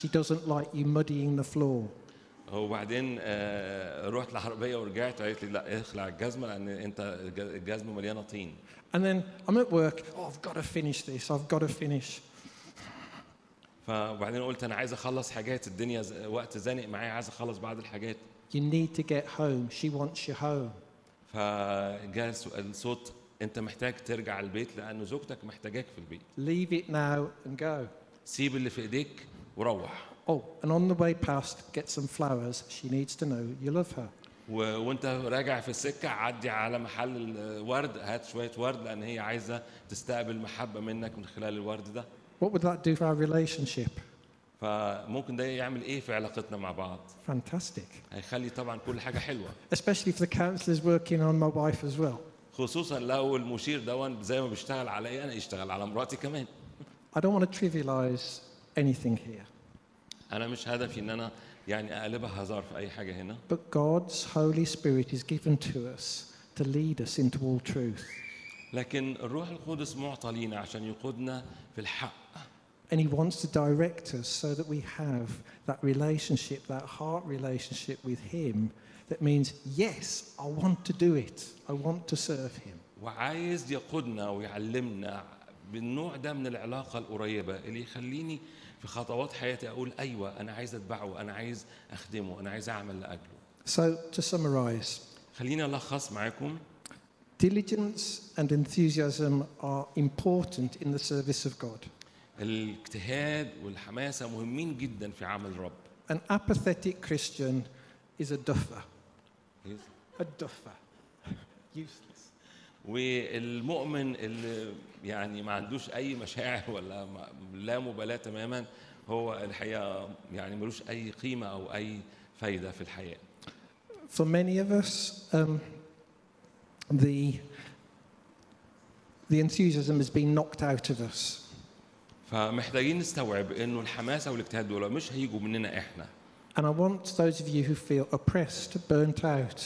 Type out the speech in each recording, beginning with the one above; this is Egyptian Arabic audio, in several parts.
She doesn't like you muddying the floor. وبعدين آه، رحت العربيه ورجعت وقالت لي لا اخلع الجزمه لان انت الج- الجزمه مليانه طين And then I'm at work. Oh, I've got to finish this. I've got to finish. فبعدين قلت انا عايز اخلص حاجات الدنيا ز- وقت زانق معايا عايز اخلص بعض الحاجات You need to get home. She wants you home. فجاء الس- الصوت انت محتاج ترجع البيت لان زوجتك محتاجاك في البيت Leave it now and go. سيب اللي في ايديك وروح Oh, and on the way past, get some flowers. She needs to know you love her. و... وانت راجع في السكه عدي على محل الورد هات شويه ورد لان هي عايزه تستقبل محبه منك من خلال الورد ده What would that do for our relationship? فممكن ده يعمل ايه في علاقتنا مع بعض Fantastic. هيخلي طبعا كل حاجه حلوه Especially if the counselor's working on my wife as well. خصوصا لو المشير دون زي ما بيشتغل عليا انا يشتغل على مراتي كمان I don't want to trivialize anything here. انا مش هدفي ان انا يعني اقلبها هزار في اي حاجه هنا But God's Holy Spirit is given to us to lead us into all truth. لكن الروح القدس معطى لينا عشان يقودنا في الحق And He wants to direct us so that we have that relationship, that heart relationship with Him that means, yes, I want to do it. I want to serve Him. وعايز يقودنا ويعلمنا بالنوع ده من العلاقه القريبه اللي يخليني في خطوات حياتي اقول ايوه انا عايز اتبعه انا عايز اخدمه انا عايز اعمل لاجله So, to summarize, خليني الخص معاكم diligence and enthusiasm are important in the service of God. الاجتهاد والحماسه مهمين جدا في عمل الرب An apathetic Christian is a duffer. A duffer. Useless. والمؤمن اللي يعني ما عندوش اي مشاعر ولا ما- لا مبالاه تماما هو الحقيقه يعني ملوش اي قيمه او اي فايده في الحياه For many of us, um, the, the enthusiasm has been knocked out of us. فمحتاجين نستوعب انه الحماسه والاجتهاد دول مش هيجوا مننا احنا And I want those of you who feel oppressed, burnt out,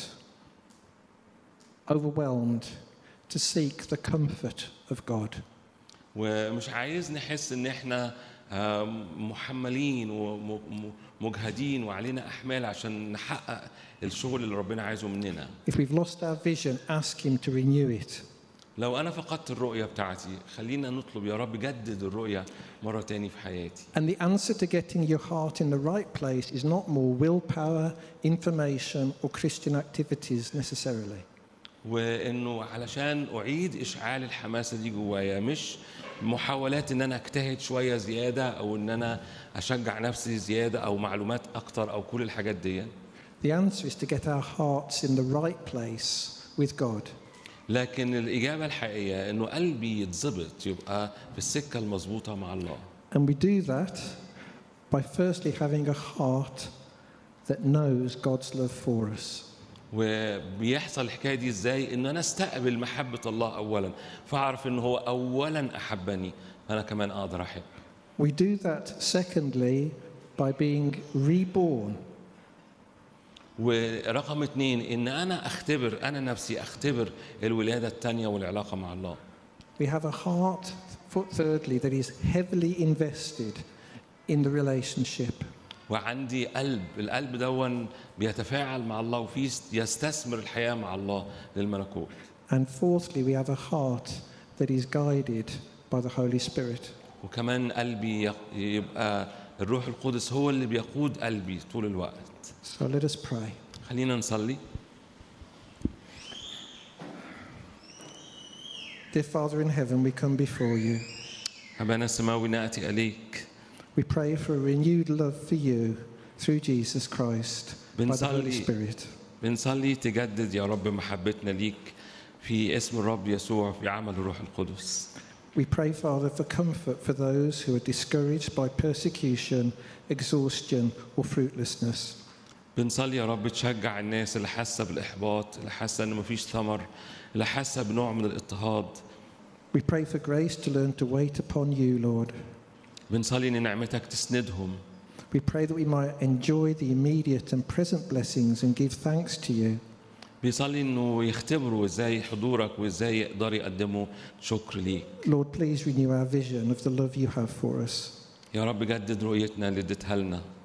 overwhelmed, to seek the comfort of God. ومش عايز نحس ان احنا آه، محملين ومجهدين وعلينا احمال عشان نحقق الشغل اللي ربنا عايزه مننا If we've lost our vision, ask Him to renew it. لو انا فقدت الرؤيه بتاعتي خلينا نطلب يا رب جدد الرؤيه مره تاني في حياتي And the answer to getting your heart in the right place is not more willpower, information, or Christian activities necessarily. وانه علشان اعيد اشعال الحماسه دي جوايا مش محاولات ان انا اجتهد شويه زياده او ان انا اشجع نفسي زياده او معلومات اكتر او كل الحاجات دي The answer is to get our hearts in the right place with God. لكن الاجابه الحقيقيه انه قلبي يتظبط يبقى في السكه المظبوطه مع الله And we do that by firstly having a heart that knows God's love for us. وبيحصل الحكايه دي ازاي ان انا استقبل محبه الله اولا فاعرف ان هو اولا احبني انا كمان اقدر احب We do that secondly by being reborn. ورقم اتنين ان انا اختبر انا نفسي اختبر الولاده الثانيه والعلاقه مع الله We have a heart, for- thirdly, that is heavily invested in the relationship. وعندي قلب القلب دون بيتفاعل مع الله وفي يستثمر الحياه مع الله للملكوت And fourthly, we have a heart that is guided by the Holy Spirit. وكمان قلبي يق- يبقى الروح القدس هو اللي بيقود قلبي طول الوقت So let us pray. خلينا نصلي Dear Father in heaven, we come before you. أبانا السماوي نأتي إليك We pray for a renewed love for you through Jesus Christ by the Holy بنصلي Spirit. بنصلي تجدد يا رب محبتنا ليك في اسم الرب يسوع في عمل الروح القدس We pray, Father, for comfort for those who are discouraged by persecution, exhaustion, or fruitlessness. بنصلي يا رب تشجع الناس اللي حاسه بالاحباط اللي حاسه ان مفيش ثمر اللي حاسه بنوع من الاضطهاد We pray for grace to learn to wait upon you, Lord. بنصلي ان نعمتك تسندهم We pray that we might enjoy the immediate and present blessings and give thanks to you. بيصلي انه يختبروا ازاي حضورك وازاي يقدروا يقدموا شكر ليك Lord, please renew our vision of the love you have for us. يا رب جدد رؤيتنا اللي اديتها لنا